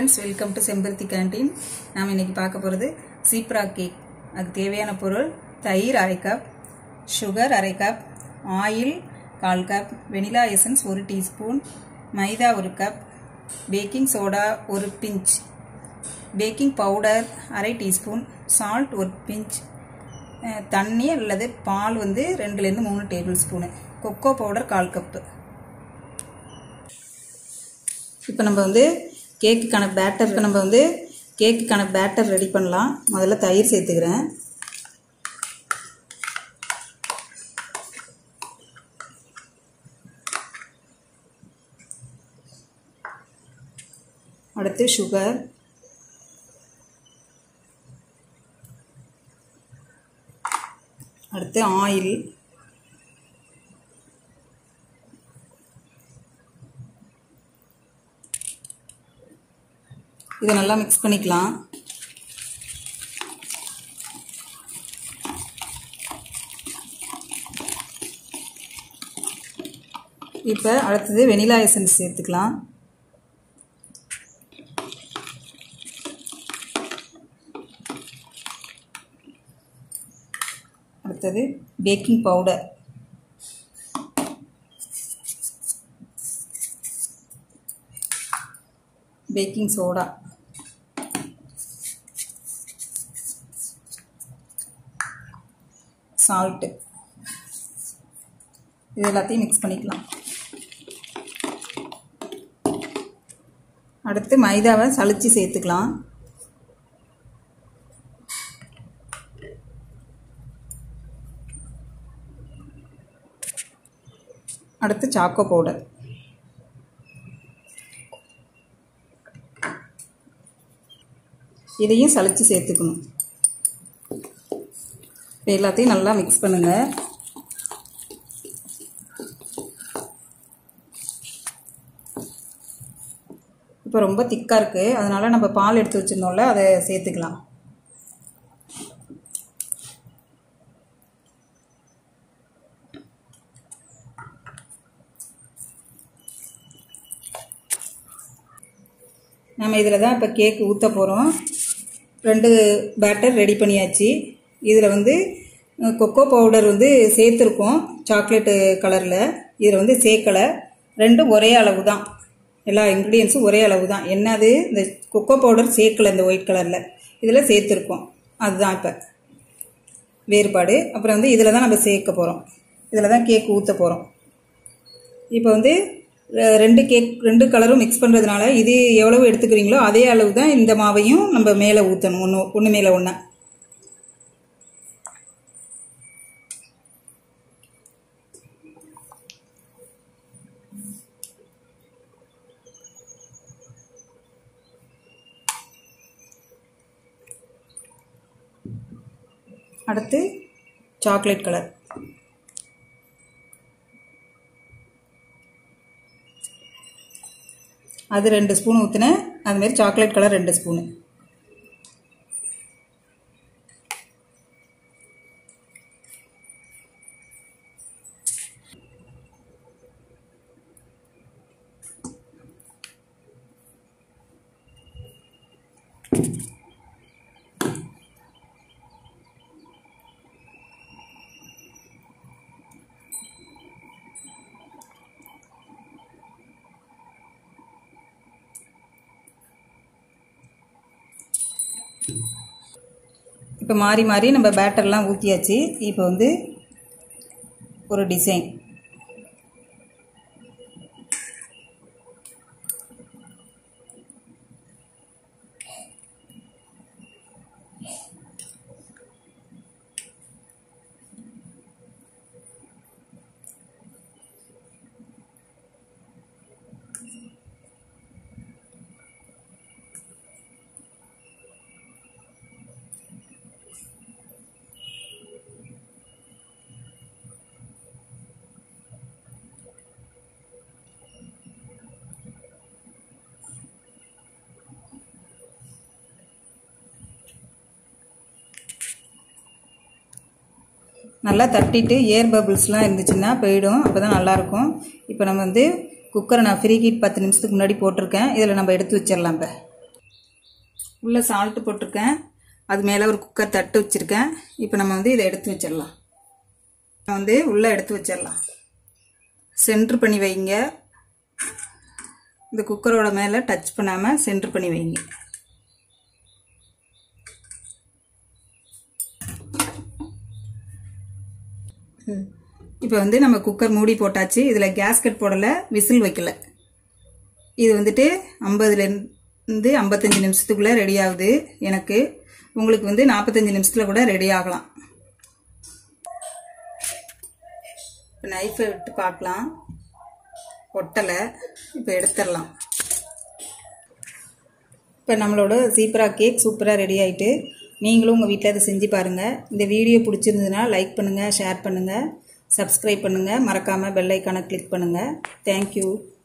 friends welcome to Sembaruthi canteen நாம் இன்னைக்கு பார்க்க போகிறது சீப்ரா கேக் அதுக்கு தேவையான பொருள் தயிர் அரை கப் சுகர் அரை கப் ஆயில் கால் கப் வெனிலா எசன்ஸ் ஒரு டீஸ்பூன் மைதா ஒரு கப் பேக்கிங் சோடா ஒரு பிஞ்ச் பேக்கிங் பவுடர் அரை டீஸ்பூன் சால்ட் ஒரு பிஞ்ச் அஹ், தண்ணி அல்லது பால் வந்து ரெண்டுலேருந்து மூணு டேபிள் ஸ்பூனு கொக்கோ பவுடர் கால் கப்பு இப்போ நம்ம வந்து கேக்குக்கான பேட்டர் இப்போ நம்ம வந்து கேக்குக்கான பேட்டர் ரெடி பண்ணலாம் முதல்ல தயிர் சேர்த்துக்கிறேன் அடுத்து சுகர் அடுத்து ஆயில் இதை நல்லா மிக்ஸ் பண்ணிக்கலாம் இப்போ அடுத்தது வெனிலா எசன்ஸ் சேர்த்துக்கலாம் அடுத்தது baking powder baking soda salt இது எல்லாத்தையும் மிக்ஸ் பண்ணிக்கலாம் அடுத்து மைதாவை சளிச்சு சேர்த்துக்கலாம் அடுத்து சாக்கோ பவுடர் இதையும் சளிச்சு சேர்த்துக்கணும் இப்போ எல்லாத்தையும் நல்லா மிக்ஸ் பண்ணுங்க இப்போ ரொம்ப திக்காக இருக்குது அதனால் நம்ம பால் எடுத்து வச்சுருந்தோம்ல அதை சேர்த்துக்கலாம் நம்ம இதில் தான் இப்போ கேக் ஊற்ற போகிறோம் ரெண்டு பேட்டர் ரெடி பண்ணியாச்சு இதில் வந்து அஹ், கொக்கோ பவுடர் வந்து சேர்த்துருக்கோம் சாக்லேட்டு கலரில் இதில் வந்து சேர்க்கலை ரெண்டும் ஒரே அளவு தான் எல்லா இன்க்ரீடியன்ஸும் ஒரே அளவு தான் என்னது இந்த கொக்கோ பவுடர் சேர்க்கலை இந்த ஒயிட் கலரில் இதில் சேர்த்துருக்கோம் அதுதான் இப்போ வேறுபாடு அப்புறம் வந்து இதில் தான் நம்ம சேர்க்க போகிறோம் இதில் தான் கேக் ஊற்ற போகிறோம் இப்போ வந்து ரெ- ரெண்டு கேக் ரெண்டு கலரும் மிக்ஸ் பண்ணுறதுனால இது எவ்வளவு எடுத்துக்கிறீங்களோ அதே அளவு தான் இந்த மாவையும் நம்ம மேலே ஊற்றணும் ஒன்று ஒன்று மேலே ஒன்று அடுத்து சாக்லேட் கலர் அது ரெண்டு ஸ்பூன் ஊற்றினேன் அதுமாரி சாக்லேட் கலர் ரெண்டு ஸ்பூனு இப்போ மாறி மாறி நம்ம பேட்டர்லாம் ஊற்றியாச்சு இப்போ வந்து ஒரு டிசைன் நல்லா தட்டிட்டு ஏர் பபிள்ஸ்லாம் இருந்துச்சுன்னா போயிடும் அப்போ தான் நல்லாயிருக்கும் இப்போ நம்ம வந்து குக்கரை நான் ஃப்ரீ ஹீட் பத்து நிமிஷத்துக்கு முன்னாடி போட்டிருக்கேன் இதில் நம்ம எடுத்து வச்சிடலாம் இப்போ உள்ளே சால்ட்டு போட்டிருக்கேன் அது மேலே ஒரு குக்கர் தட்டு வச்சுருக்கேன் இப்போ நம்ம வந்து இதை எடுத்து வச்சிடலாம் வந்து உள்ளே எடுத்து வச்சிடலாம் சென்ட்ரு பண்ணி வைங்க இந்த குக்கரோட மேலே டச் பண்ணாமல் சென்ட்ரு பண்ணி வைங்க இப்போ வந்து நம்ம குக்கர் மூடி போட்டாச்சு இதில் கேஸ்கட் போடலை விசில் வைக்கல இது வந்துட்டு ஐம்பதுலேருந்து ஐம்பத்தஞ்சு நிமிஷத்துக்குள்ளே ரெடி ஆகுது எனக்கு உங்களுக்கு வந்து நாற்பத்தஞ்சு நிமிஷத்தில் கூட ரெடி ஆகலாம் இப்போ நைஃபை விட்டு பார்க்கலாம் ஒட்டலை இப்போ எடுத்துடலாம் இப்போ நம்மளோட சீப்ரா கேக் சூப்பராக ரெடி ஆகிட்டு நீங்களும் உங்கள் வீட்டில் அதை செஞ்சு பாருங்கள் இந்த வீடியோ பிடிச்சிருந்ததுன்னா லைக் பண்ணுங்கள் ஷேர் பண்ணுங்கள் சப்ஸ்கிரைப் பண்ணுங்கள் மறக்காமல் பெல் ஐக்கானை கிளிக் பண்ணுங்கள் தேங்க்யூ